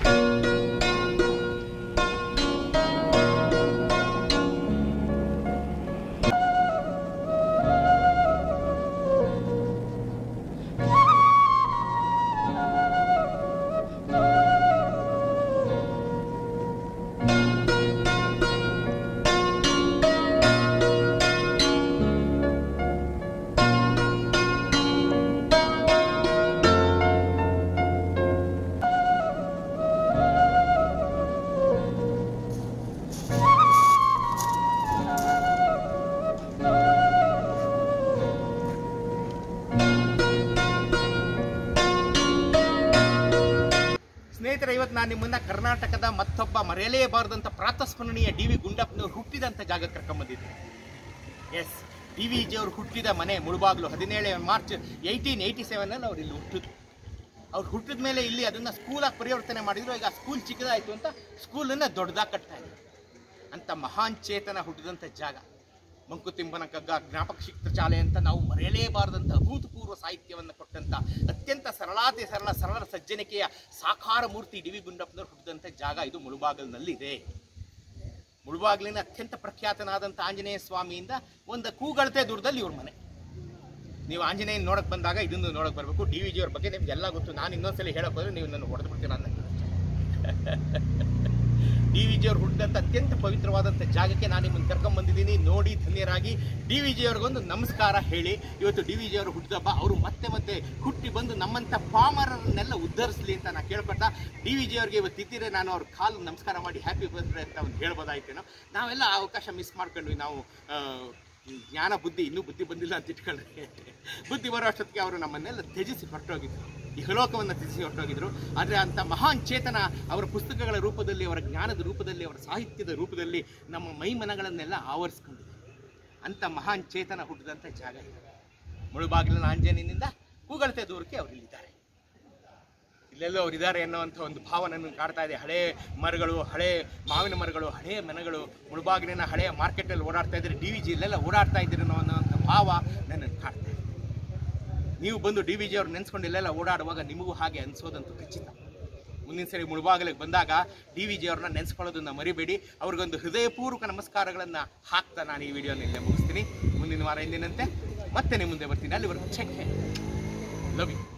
ಸ್ನೇಹಿತರೆ ಇವತ್ತು ನಾನು ನಿಮ್ಮನ್ನ ಕರ್ನಾಟಕದ ಮತ್ತೊಬ್ಬ ಮರೆಯಲೇಬಾರದಂತ ಪ್ರಾತಸ್ಮರಣೀಯ ಡಿ ವಿ ಗುಂಡಪ್ಪನವ್ರು ಹುಟ್ಟಿದಂಥ ಜಾಗಕ್ಕೆ ಕರ್ಕೊಂಬಂದಿದ್ದೆ ಎಸ್ ಡಿ ವಿ ಜಿ ಅವರು ಹುಟ್ಟಿದ ಮನೆ ಮುಳುಬಾಗ್ಲು ಹದಿನೇಳು ಮಾರ್ಚ್ ಏಯ್ಟೀನ್ ಏಯ್ಟಿ ಸೆವೆನಲ್ಲಿ ಅವ್ರು ಇಲ್ಲಿ ಹುಟ್ಟಿದ್ರು ಅವ್ರು ಹುಟ್ಟಿದ ಮೇಲೆ ಇಲ್ಲಿ ಅದನ್ನ ಸ್ಕೂಲಾಗಿ ಪರಿವರ್ತನೆ ಮಾಡಿದ್ರು ಈಗ ಸ್ಕೂಲ್ ಚಿಕ್ಕದಾಯಿತು ಅಂತ ಸ್ಕೂಲನ್ನು ದೊಡ್ಡದಾಗಿ ಕಟ್ತಾ ಇದ್ರು ಅಂತ ಮಹಾನ್ ಚೇತನ ಹುಟ್ಟಿದಂಥ ಜಾಗ ಮಂಕುತಿಮ್ಮನ ಕಗ್ಗ ಜ್ಞಾಪಕ ಶಾಲೆ ಅಂತ ನಾವು ಮರೆಯಲೇಬಾರದಂಥ ಅಭೂತಪೂರ್ವ ಸಾಹಿತ್ಯವನ್ನು ಕೊಟ್ಟಂಥ ಅತ್ಯಂತ ಸರಳಾತಿ ಸರಳ ಸರಳ ಸಜ್ಜನಿಕೆಯ ಸಾಕಾರ ಮೂರ್ತಿ ಡಿ ವಿ ಗುಂಡಪ್ಪನವ್ರು ಹುಟ್ಟಿದಂಥ ಜಾಗ ಇದು ಮುಳುಬಾಗಲಿನಲ್ಲಿದೆ ಮುಳುಬಾಗಿಲಿನ ಅತ್ಯಂತ ಪ್ರಖ್ಯಾತನಾದಂಥ ಆಂಜನೇಯ ಸ್ವಾಮಿಯಿಂದ ಒಂದು ಕೂಗಳತೆ ದೂರದಲ್ಲಿ ಇವ್ರ ಮನೆ ನೀವು ಆಂಜನೇಯನ ನೋಡಕ್ ಬಂದಾಗ ಇದನ್ನು ನೋಡಕ್ ಬರಬೇಕು ಡಿ ವಿ ಜಿ ಅವ್ರ ಬಗ್ಗೆ ನಿಮ್ಗೆ ಎಲ್ಲ ಗೊತ್ತು ನಾನು ಇನ್ನೊಂದ್ಸಲಿ ಹೇಳಕ್ ಹೋದ್ರೆ ನೀವು ನನ್ನ ಹೊಡೆದು ಬಿಡ್ತೀರ ಅನ್ನೋ ಡಿ ವಿ ಜಿ ಅವ್ರು ಹುಟ್ಟಿದಂಥ ಅತ್ಯಂತ ಪವಿತ್ರವಾದಂಥ ಜಾಗಕ್ಕೆ ನಾನು ನಿಮ್ಮನ್ನು ಕರ್ಕೊಂಡ್ ಬಂದಿದ್ದೀನಿ ನೋಡಿ ಧನ್ಯರಾಗಿ ಡಿ ವಿ ಜಿ ಅವ್ರಿಗೊಂದು ನಮಸ್ಕಾರ ಹೇಳಿ ಇವತ್ತು ಡಿ ವಿ ಜಿ ಅವರು ಹುಟ್ಟಿದಬ್ಬ ಅವರು ಮತ್ತೆ ಮತ್ತೆ ಹುಟ್ಟಿ ಬಂದು ನಮ್ಮಂಥ ಪಾಮರನ್ನೆಲ್ಲ ಉದ್ಧರಿಸಲಿ ಅಂತ ನಾನು ಕೇಳ್ಕೊಳ್ತಾ ಡಿ ವಿ ಜಿ ಅವ್ರಿಗೆ ಇವತ್ತು ಇದ್ದಿದ್ರೆ ನಾನು ಅವ್ರ ಕಾಲು ನಮಸ್ಕಾರ ಮಾಡಿ ಹ್ಯಾಪಿ ಬರ್ತ್ಡೇ ಅಂತ ಒಂದು ಹೇಳ್ಬೋದಾಯ್ತೇನೋ ನಾವೆಲ್ಲ ಆ ಅವಕಾಶ ಮಿಸ್ ಮಾಡ್ಕೊಂಡ್ವಿ ನಾವು ಆ, ಜ್ಞಾನ ಬುದ್ಧಿ ಇನ್ನೂ ಬುದ್ಧಿ ಬಂದಿಲ್ಲ ಅಂತ ಇಟ್ಕೊಂಡ್ರೆ ಬುದ್ಧಿ ಬರೋ ಅಷ್ಟೊತ್ತಿಗೆ ಅವರು ನಮ್ಮನ್ನೆಲ್ಲ ತ್ಯಜಿಸಿ ಹೊರಟೋಗಿದ್ರು ಇಹಲೋಕವನ್ನು ತ್ಯಜಿಸಿ ಹೊರಟೋಗಿದ್ರು ಆದರೆ ಅಂಥ ಮಹಾನ್ ಚೇತನ ಅವರ ಪುಸ್ತಕಗಳ ರೂಪದಲ್ಲಿ ಅವರ ಜ್ಞಾನದ ರೂಪದಲ್ಲಿ ಅವರ ಸಾಹಿತ್ಯದ ರೂಪದಲ್ಲಿ ನಮ್ಮ ಮೈಮನಗಳನ್ನೆಲ್ಲ ಆವರಿಸ್ಕೊಂಡಿದೆ ಅಂಥ ಮಹಾನ್ ಚೇತನ ಹುಟ್ಟಿದಂಥ ಜಾಗ ಇದು ಮುಳುಬಾಗಿಲಿನ ಆಂಜನೇಯನಿಂದ ಕೂಗಳತೆ ದೂರಕ್ಕೆ ಅವರು ಇಲ್ಲಿದ್ದಾರೆ ಇಲ್ಲೆಲ್ಲೋ ಅವ್ರು ಇದ್ದಾರೆ ಅನ್ನೋವಂಥ ಒಂದು ಭಾವ ನನ್ನನ್ನು ಕಾಡ್ತಾ ಇದೆ ಹಳೆ ಮರಗಳು ಹಳೆ ಮಾವಿನ ಮರಗಳು ಹಳೆಯ ಮನೆಗಳು ಮುಳುಬಾಗಿಲಿನ ಹಳೆಯ ಮಾರ್ಕೆಟಲ್ಲಿ ಓಡಾಡ್ತಾ ಇದ್ದೀರಿ ಡಿ ವಿ ಜಿ ಇಲ್ಲೆಲ್ಲ ಓಡಾಡ್ತಾ ಇದ್ದೀರಿ ಅನ್ನೋ ಅನ್ನೋವಂಥ ಭಾವ ನನ್ನನ್ನು ಕಾಡ್ತಾ ಇದೆ ನೀವು ಬಂದು ಡಿ ವಿ ಜಿ ಅವ್ರು ನೆನೆಸ್ಕೊಂಡು ಇಲ್ಲೆಲ್ಲ ಓಡಾಡುವಾಗ ನಿಮಗೂ ಹಾಗೆ ಅನಿಸೋದಂತೂ ಖಚಿತ ಮುಂದಿನ ಸರಿ ಮುಳುಬಾಗಿಲಿಗೆ ಬಂದಾಗ ಡಿ ವಿ ಜಿ ಅವ್ರನ್ನ ನೆನೆಸ್ಕೊಳ್ಳೋದನ್ನ ಮರಿಬೇಡಿ ಅವ್ರಿಗೊಂದು ಹೃದಯಪೂರ್ವಕ ನಮಸ್ಕಾರಗಳನ್ನು ಹಾಕ್ತಾ ನಾನು ಈ ವಿಡಿಯೋನ ಇಲ್ಲೇ ಮುಗಿಸ್ತೀನಿ ಮುಂದಿನ ವಾರ ಎಂದಿನಂತೆ ಮತ್ತೆ ನಿಮ್ಮ ಮುಂದೆ ಬರ್ತೀನಿ ಅಲ್ಲಿವರೆಗೂ ಚೆಕ್ ಲವ್ ಯು